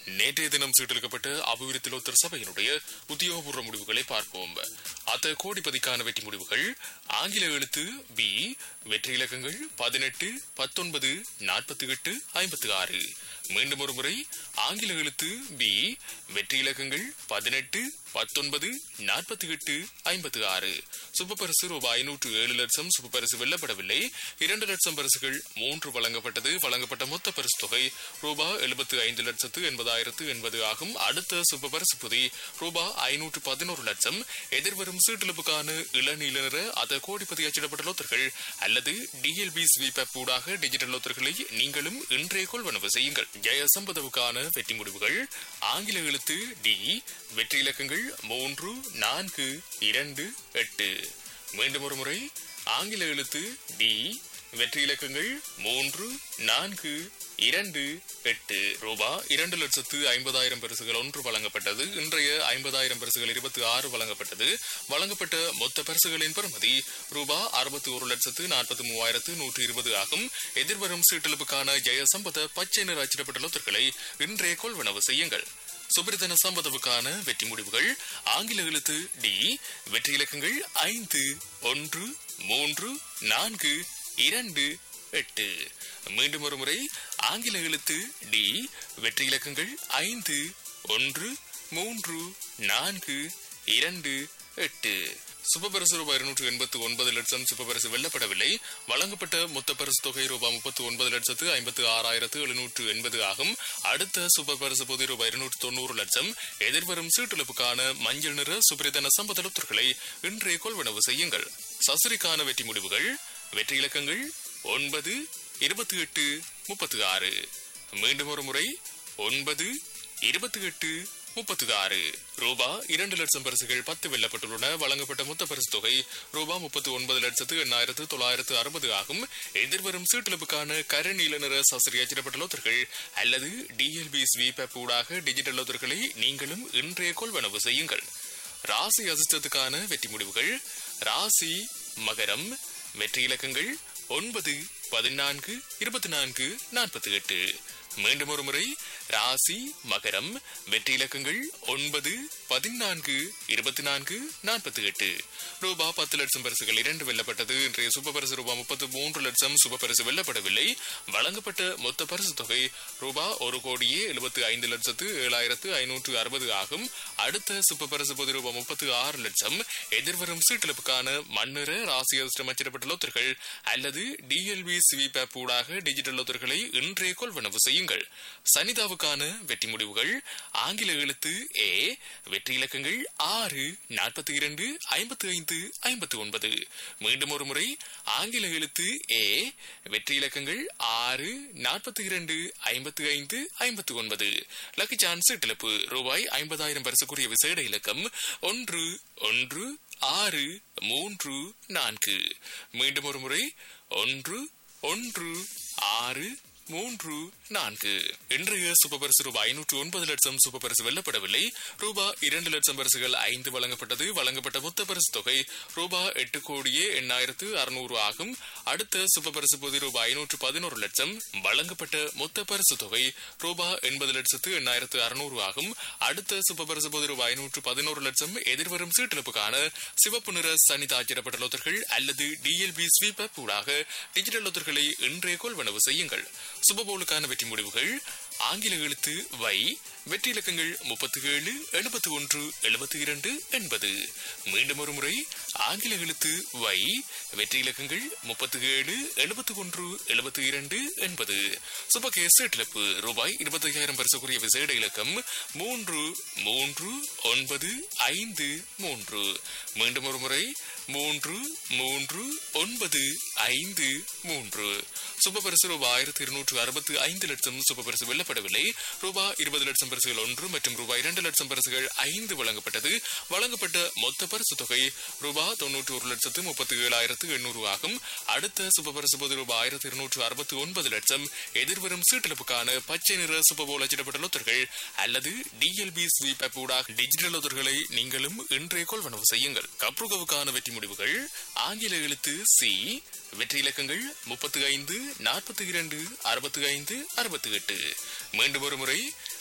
நேற்றைய தினம் சீட்டெடுக்கப்பட்ட அபிவிருத்தி லோத்தர் சபையினுடைய உத்தியோகபூர்வ முடிவுகளை பார்ப்போம் அத்த கோடிப்பதிக்கான வெற்றி முடிவுகள் ஆங்கில எழுத்து பி வெற்றி இலக்கங்கள் பதினெட்டு பத்தொன்பது நாற்பத்தி எட்டு ஐம்பத்தி ஆறு மீண்டும் ஒரு முறை ஆங்கில எழுத்து பி வெற்றி இலக்கங்கள் பதினெட்டு பத்தொன்பது நாற்பத்தி எட்டு ஐம்பத்தி ஆறு சுப்ப பரிசு ரூபாய் ஐநூற்று ஏழு லட்சம் சுப்ப பரிசு வெல்லப்படவில்லை இரண்டு லட்சம் பரிசுகள் மூன்று வழங்கப்பட்டது வழங்கப்பட்ட மொத்த பரிசு தொகை ரூபாய் எழுபத்து ஐந்து லட்சத்து எண்பதாயிரத்து எண்பது ஆகும் அடுத்த சுப்ப பரிசு புதி ரூபாய் ஐநூற்று பதினோரு லட்சம் எதிர்வரும் சீட்டிழப்புக்கான இளநீல நிற அத கோடிப்பதி அச்சிடப்பட்ட லோத்தர்கள் அல்லது டிஎல்பி ஸ்வீப் ஊடாக டிஜிட்டல் லோத்தர்களை நீங்களும் இன்றைய கொள்வனவு செய்யுங்கள் ஜெயசம்பதவுக்கான வெற்றி முடிவுகள் ஆங்கில எழுத்து டி வெற்றி இலக்கங்கள் மூன்று நான்கு இரண்டு எட்டு மீண்டும் ஒரு முறை ஆங்கில எழுத்து டி வெற்றி இலக்கங்கள் மூன்று நான்கு இரண்டு எட்டு ரூபா இரண்டு லட்சத்து ஐம்பதாயிரம் பரிசுகள் ஒன்று வழங்கப்பட்டது இன்றைய ஐம்பதாயிரம் பரிசுகள் இருபத்தி ஆறு வழங்கப்பட்டது வழங்கப்பட்ட மொத்த பரிசுகளின் பெறுமதி ரூபா அறுபத்தி ஒரு லட்சத்து நாற்பத்தி மூவாயிரத்து நூற்று இருபது ஆகும் எதிர்வரும் சீட்டெழுப்புக்கான ஜெயசம்பத பச்சை நிற அச்சிடப்பட்ட லோத்தர்களை இன்றைய கொள்வனவு செய்யுங்கள் சுபிரதன சம்பதவுக்கான வெற்றி முடிவுகள் ஆங்கில எழுத்து டி வெற்றி இலக்கங்கள் ஐந்து ஒன்று மூன்று நான்கு இரண்டு எட்டு மீண்டும் ஒரு முறை ஆங்கில எழுத்து டி வெற்றி இலக்கங்கள் ஐந்து ஒன்று மூன்று நான்கு இரண்டு எட்டு சுபபரிசு ரூபாய் இருநூற்று எண்பத்து ஒன்பது லட்சம் சுபபரிசு வெல்லப்படவில்லை வழங்கப்பட்ட மொத்த பரிசு தொகை ரூபாய் முப்பத்து ஒன்பது லட்சத்து ஐம்பத்து ஆறாயிரத்து எழுநூற்று எண்பது ஆகும் அடுத்த சூப்பர் பரிசு பொதி ரூபாய் இருநூற்று தொண்ணூறு லட்சம் எதிர்வரும் சீட்டெழுப்புக்கான மஞ்சள் நிற சுபிரதன சம்பதலத்துகளை இன்றைய கொள்வனவு செய்யுங்கள் சசுரிக்கான வெற்றி முடிவுகள் வெற்றி இலக்கங்கள் ஒன்பது இருபத்தி எட்டு முப்பத்தி ஆறு மீண்டும் ஒரு முறை ஒன்பது இருபத்தி எட்டு முப்பத்தி ஆறு ரூபா இரண்டு லட்சம் பரிசுகள் பத்து வெல்லப்பட்டுள்ளன வழங்கப்பட்ட மொத்த பரிசு தொகை ரூபா முப்பத்தி ஒன்பது லட்சத்து எண்ணாயிரத்து தொள்ளாயிரத்து அறுபது ஆகும் எதிர்வரும் சீட்டிழப்புக்கான கரநீல நிற சாஸ்திரி அச்சிடப்பட்ட லோத்தர்கள் அல்லது டிஎல்பி ஸ்வீப் ஆப் ஊடாக டிஜிட்டல் லோத்தர்களை நீங்களும் இன்றைய கொள்வனவு செய்யுங்கள் ராசி அதிர்ஷ்டத்துக்கான வெற்றி முடிவுகள் ராசி மகரம் வெற்றி இலக்கங்கள் ஒன்பது பதினான்கு இருபத்தி நான்கு நாற்பத்தி எட்டு மீண்டும் ஒரு முறை ராசி மகரம் வெற்றி இலக்கங்கள் ஒன்பது பதினான்கு இருபத்தி நான்கு நாற்பத்தி எட்டு ரூபா பத்து லட்சம் பரிசுகள் இரண்டு வெல்லப்பட்டது இன்றைய சுப பரிசு ரூபா முப்பத்து மூன்று லட்சம் சுப பரிசு வெல்லப்படவில்லை வழங்கப்பட்ட மொத்த பரிசு தொகை ரூபா ஒரு கோடியே எழுபத்தி ஐந்து லட்சத்து ஏழாயிரத்து ஐநூற்று அறுபது ஆகும் அடுத்த சுப பரிசு பொது ரூபா முப்பத்து ஆறு லட்சம் எதிர்வரும் சீட்டிழப்புக்கான மண்ணிற ராசி அதிர்ஷ்டம் அச்சிடப்பட்ட லோத்தர்கள் அல்லது டிஎல்பி ஸ்வீப் ஆப் ஊடாக டிஜிட்டல் லோத்தர்களை இன்றைய கொள்வனவு செய்யுங்கள் சனிதாவுக்கான வெற்றி முடிவுகள் ஆங்கில எழுத்து ஏ வெற்றி இலக்கங்கள் ஆறு நாற்பத்தி இரண்டு ஐம்பத்தி ஐந்து ஐம்பத்தி ஒன்பது மீண்டும் ஒரு முறை ஆங்கில எழுத்து ஏ வெற்றி இலக்கங்கள் ஆறு நாற்பத்தி இரண்டு ஐம்பத்தி ஐந்து ஐம்பத்தி ஒன்பது லக்கி சான்ஸ் இழப்பு ரூபாய் ஐம்பதாயிரம் பரிசுக்குரிய விசேட இலக்கம் ஒன்று ஒன்று ஆறு மூன்று நான்கு மீண்டும் ஒரு முறை ஒன்று ஒன்று ஆறு மூன்று நான்கு இன்றைய சூப்பர் பரிசு ரூபாய் ஐநூற்று ஒன்பது லட்சம் சூப்பர் பரிசு வெல்லப்படவில்லை ரூபாய் இரண்டு லட்சம் பரிசுகள் ஐந்து வழங்கப்பட்டது வழங்கப்பட்ட மொத்த பரிசு தொகை ரூபாய் எட்டு கோடியே எண்ணாயிரத்து அறுநூறு ஆகும் அடுத்த சூப்பர் பரிசு பொதி ரூபாய் ஐநூற்று பதினோரு லட்சம் வழங்கப்பட்ட மொத்த பரிசு தொகை ரூபாய் எண்பது லட்சத்து எண்ணாயிரத்து அறுநூறு ஆகும் அடுத்த சூப்பர் பரிசு பொதி ரூபாய் ஐநூற்று பதினோரு லட்சம் எதிர்வரும் சீட்டிழப்புக்கான சிவப்பு நிற சனிதா அச்சிடப்பட்ட லோத்தர்கள் அல்லது டிஎல்பி ஸ்வீப் ஆப் ஊடாக டிஜிட்டல் லோத்தர்களை இன்றைய கொள்வனவு செய்யுங்கள் சுபபோலுக்கான வெற்றி முடிவுகள் ஆங்கில எழுத்து வை வெற்றி இலக்கங்கள் முப்பத்தி ஏழு எழுபத்தி ஒன்று எழுபத்தி இரண்டு எண்பது மீண்டும் ஒரு முறை ஆங்கில எழுத்து வை வெற்றி இலக்கங்கள் முப்பத்தி ஏழு எழுபத்தி ஒன்று எழுபத்தி இரண்டு எண்பது சுபகேஸ் இழப்பு ரூபாய் இருபத்தி ஐயாயிரம் பரிசுக்குரிய விசேட இலக்கம் மூன்று மூன்று ஒன்பது ஐந்து மூன்று மீண்டும் ஒரு முறை மூன்று மூன்று ஒன்பது ஐந்து மூன்று சுப பரிசு ரூபாய் ஆயிரத்தி இருநூற்று அறுபத்தி ஐந்து லட்சம் சுப பரிசு வெல்லப்படவில்லை ரூபாய் இருபது லட்சம் பரிசுகள் ஒன்று மற்றும் ரூபாய் இரண்டு லட்சம் பரிசுகள் ஐந்து வழங்கப்பட்டது வழங்கப்பட்ட மொத்த பரிசு தொகை ரூபாய் தொன்னூற்றி ஒரு லட்சத்து முப்பத்தி ஏழாயிரத்து எண்ணூறு ஆகும் அடுத்த சுப பரிசு பொது ரூபாய் ஆயிரத்தி இருநூற்று அறுபத்தி ஒன்பது லட்சம் எதிர்வரும் சீட்டிழப்புக்கான பச்சை நிற சுபபோல் அச்சிடப்பட்ட லொத்தர்கள் அல்லது டிஎல்பி ஸ்வீப் ஆப் ஊடாக டிஜிட்டல் லொத்தர்களை நீங்களும் இன்றைய கொள்வனவு செய்யுங்கள் கப்ருகவுக்கான வெற்றி முடிவுகள் ஆங்கில எழுத்து சி வெற்றி இலக்கங்கள் முப்பத்தி ஐந்து நாற்பத்தி இரண்டு அறுபத்தி ஐந்து அறுபத்தி எட்டு மீண்டும் ஒரு முறை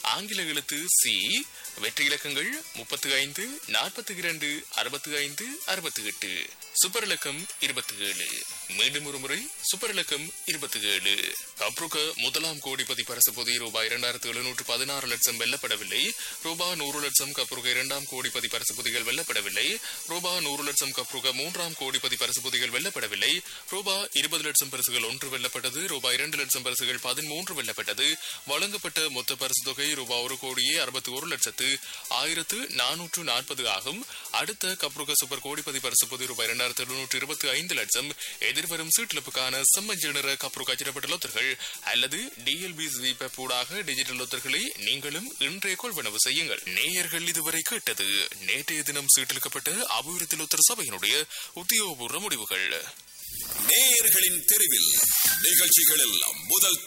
ஆங்கில எழுத்து சி வெற்றி இலக்கங்கள் முப்பத்தி ஐந்து நாற்பத்தி இரண்டு அறுபத்தி ஐந்து அறுபத்தி எட்டு சூப்பர் இலக்கம் இருபத்தி ஏழு மீண்டும் ஒரு முறை சூப்பர் இலக்கம் இருபத்தி ஏழு கப்ருக முதலாம் கோடிபதி பரிசு பொதி ரூபாய் இரண்டாயிரத்து எழுநூற்று பதினாறு லட்சம் வெல்லப்படவில்லை ரூபாய் நூறு லட்சம் கப்ருக இரண்டாம் கோடிபதி பரிசு பொதிகள் வெல்லப்படவில்லை ரூபாய் நூறு லட்சம் கப்ருக மூன்றாம் கோடிபதி பரிசு பொதிகள் வெல்லப்படவில்லை ரூபாய் இருபது லட்சம் பரிசுகள் ஒன்று வெல்லப்பட்டது ரூபாய் இரண்டு லட்சம் பரிசுகள் பதிமூன்று வெல்லப்பட்டது வழங்கப்பட்ட மொத்த பரிசு தொகை ரூபாய் ஒரு கோடியே அறுபத்தி ஒரு லட்சத்து ஆயிரத்து நானூற்று நாற்பது ஆகும் அடுத்த கப்ருக சூப்பர் கோடிபதி பரிசு பொதி ரூபாய் இரண்டாயிரத்து எழுநூற்று இருபத்தி ஐந்து லட்சம் எதிர்வரும் சீட்டிழப்புக்கான செம்மஞ்சள் நிற கப்ருக அச்சிடப்பட்ட லொத்தர்கள் அல்லது டிஎல்பி ஸ்வீப் ஊடாக டிஜிட்டல் லொத்தர்களை நீங்களும் இன்றைய கொள்வனவு செய்யுங்கள் நேயர்கள் இதுவரை கேட்டது நேற்றைய தினம் சீட்டிழுக்கப்பட்ட அபிவிருத்தி லொத்தர் சபையினுடைய உத்தியோகபூர்வ முடிவுகள் நேயர்களின் தெருவில் நிகழ்ச்சிகளில் முதல்